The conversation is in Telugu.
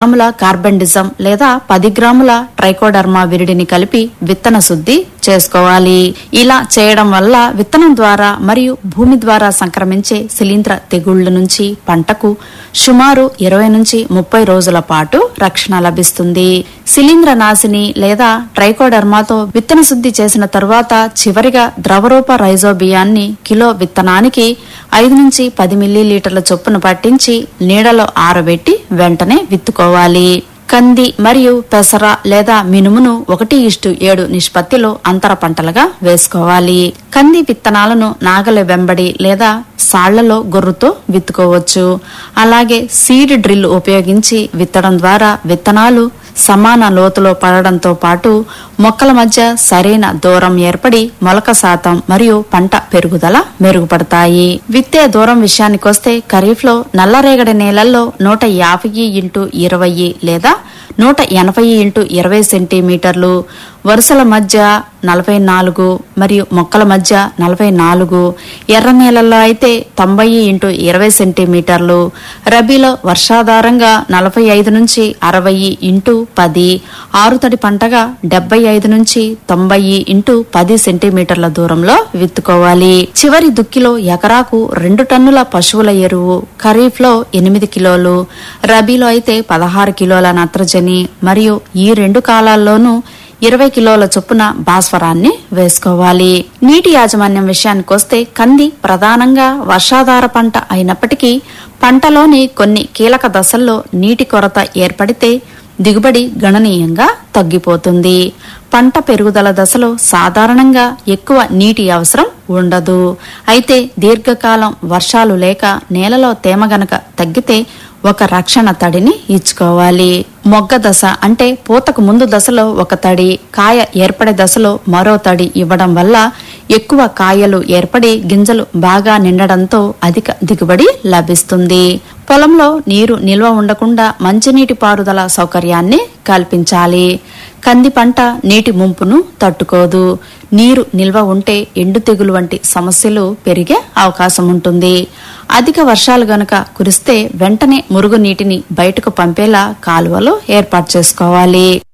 గ్రాముల కార్బెండిజం లేదా పది గ్రాముల ట్రైకోడర్మా విరిడిని కలిపి విత్తన శుద్ధి చేసుకోవాలి ఇలా చేయడం వల్ల విత్తనం ద్వారా మరియు భూమి ద్వారా సంక్రమించే శిలీంధ్ర తెగుళ్ల నుంచి పంటకు సుమారు ఇరవై నుంచి ముప్పై రోజుల పాటు రక్షణ లభిస్తుంది శిలీంద్ర నాశిని లేదా ట్రైకోడర్మాతో విత్తన శుద్ధి చేసిన తరువాత చివరిగా ద్రవరూప రైజోబియాన్ని కిలో విత్తనానికి ఐదు నుంచి పది మిల్లీలీటర్ల చొప్పున పట్టించి నీడలో ఆరబెట్టి వెంటనే విత్తుకోవాలి కంది మరియు పెసర లేదా మినుమును ఒకటి ఇష్టు ఏడు నిష్పత్తిలో అంతర పంటలుగా వేసుకోవాలి కంది విత్తనాలను నాగలి వెంబడి లేదా సాళ్లలో గొర్రుతో విత్తుకోవచ్చు అలాగే సీడ్ డ్రిల్ ఉపయోగించి విత్తడం ద్వారా విత్తనాలు సమాన లోతులో పడడంతో పాటు మొక్కల మధ్య సరైన దూరం ఏర్పడి మొలక శాతం మరియు పంట పెరుగుదల మెరుగుపడతాయి విత్తే దూరం విషయానికొస్తే ఖరీఫ్లో నల్లరేగడి నేలల్లో నూట యాభై ఇంటూ ఇరవై లేదా నూట ఎనభై ఇంటూ ఇరవై సెంటీమీటర్లు వరుసల మధ్య నలభై నాలుగు మరియు మొక్కల మధ్య నలభై నాలుగు ఎర్ర నేలల్లో అయితే తొంభై ఇంటూ ఇరవై సెంటీమీటర్లు రబీలో వర్షాధారంగా నలభై ఐదు నుంచి అరవై ఇంటూ పది ఆరుతడి పంటగా డెబ్బై ఐదు నుంచి తొంభై ఇంటూ పది సెంటీమీటర్ల దూరంలో విత్తుకోవాలి చివరి దుక్కిలో ఎకరాకు రెండు టన్నుల పశువుల ఎరువు ఖరీఫ్ లో ఎనిమిది కిలోలు రబీలో అయితే పదహారు కిలోల నత్రజని మరియు ఈ రెండు కాలాల్లోనూ ఇరవై కిలోల చొప్పున భాస్వరాన్ని వేసుకోవాలి నీటి యాజమాన్యం విషయానికొస్తే కంది ప్రధానంగా వర్షాధార పంట అయినప్పటికీ పంటలోని కొన్ని కీలక దశల్లో నీటి కొరత ఏర్పడితే దిగుబడి గణనీయంగా తగ్గిపోతుంది పంట పెరుగుదల దశలో సాధారణంగా ఎక్కువ నీటి అవసరం ఉండదు అయితే దీర్ఘకాలం వర్షాలు లేక నేలలో తేమ గనక తగ్గితే ఒక రక్షణ తడిని ఇచ్చుకోవాలి మొగ్గ దశ అంటే పూతకు ముందు దశలో ఒక తడి కాయ ఏర్పడే దశలో మరో తడి ఇవ్వడం వల్ల ఎక్కువ కాయలు ఏర్పడి గింజలు బాగా నిండడంతో అధిక దిగుబడి లభిస్తుంది పొలంలో నీరు నిల్వ ఉండకుండా మంచినీటి పారుదల సౌకర్యాన్ని కల్పించాలి కంది పంట నీటి ముంపును తట్టుకోదు నీరు నిల్వ ఉంటే ఎండు తెగులు వంటి సమస్యలు పెరిగే అవకాశం ఉంటుంది అధిక వర్షాలు గనక కురిస్తే వెంటనే మురుగు నీటిని బయటకు పంపేలా కాలువలు ఏర్పాటు చేసుకోవాలి